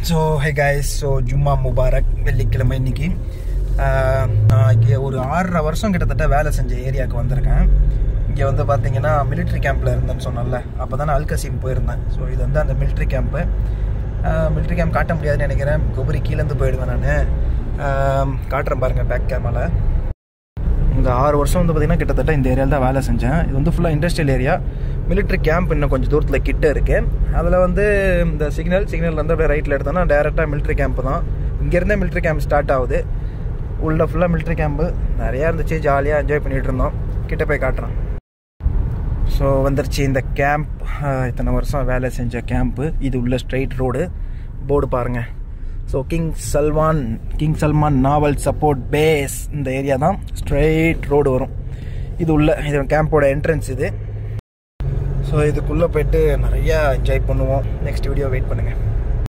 so hi guys so ஜும்மா முபாரக் வெள்ளிக்கிழமை இன்னைக்கு ஆஹ், நான் இங்கே ஒரு ஆறரை வருஷம் கிட்டத்தட்ட வேலை செஞ்ச ஏரியாவுக்கு வந்திருக்கேன் இங்கே வந்து பார்த்தீங்கன்னா மிலிட்ரி கேம்பில் இருந்தேன்னு சொன்னேன்ல அப்போ தான் நான் அல்கசீம் போயிருந்தேன் ஸோ இது வந்து அந்த மிலிட்ரி கேம்ப்பு மிலிட்ரி கேம்ப் காட்ட முடியாதுன்னு நினைக்கிறேன் கொபரி கீழேருந்து போயிடுவேன் நான் காட்டுறேன் பாருங்கள் பேக் கேமராவில் இந்த ஆறு வருஷம் வந்து பார்த்திங்கன்னா கிட்டத்தட்ட இந்த ஏரியாவில் தான் வேலை செஞ்சேன் இது வந்து ஃபுல்லாக இண்டஸ்ட்ரியல் ஏரியா மிலிட்ரி கேம்ப் இன்னும் கொஞ்சம் தூரத்தில் கிட்ட இருக்குது அதில் வந்து இந்த சிக்னல் சிக்னல் வந்து அப்படியே ரைட்டில் எடுத்தோன்னா டேரெக்டாக மிலிட்ரி கேம்ப் தான் இங்கேருந்தே மிலிட்ரி கேம்ப் ஸ்டார்ட் ஆகுது உள்ள ஃபுல்லாக மிலிட்ரி கேம்ப்பு நிறையா இருந்துச்சு ஜாலியாக என்ஜாய் பண்ணிகிட்டு இருந்தோம் கிட்ட போய் காட்டுறேன் ஸோ வந்துருச்சு இந்த கேம்ப் இத்தனை வருஷம் வேலை செஞ்ச கேம்ப்பு இது உள்ள ஸ்ட்ரைட் ரோடு போர்டு பாருங்கள் so king Salman king Salman naval support base இந்த ஏரியா தான் ஸ்ட்ரைட் ரோடு வரும் இது உள்ள இது கேம்போட என்ட்ரன்ஸ் இது ஸோ இதுக்குள்ளே போயிட்டு நிறையா என்ஜாய் பண்ணுவோம் நெக்ஸ்ட் வீடியோ வெயிட் பண்ணுங்கள்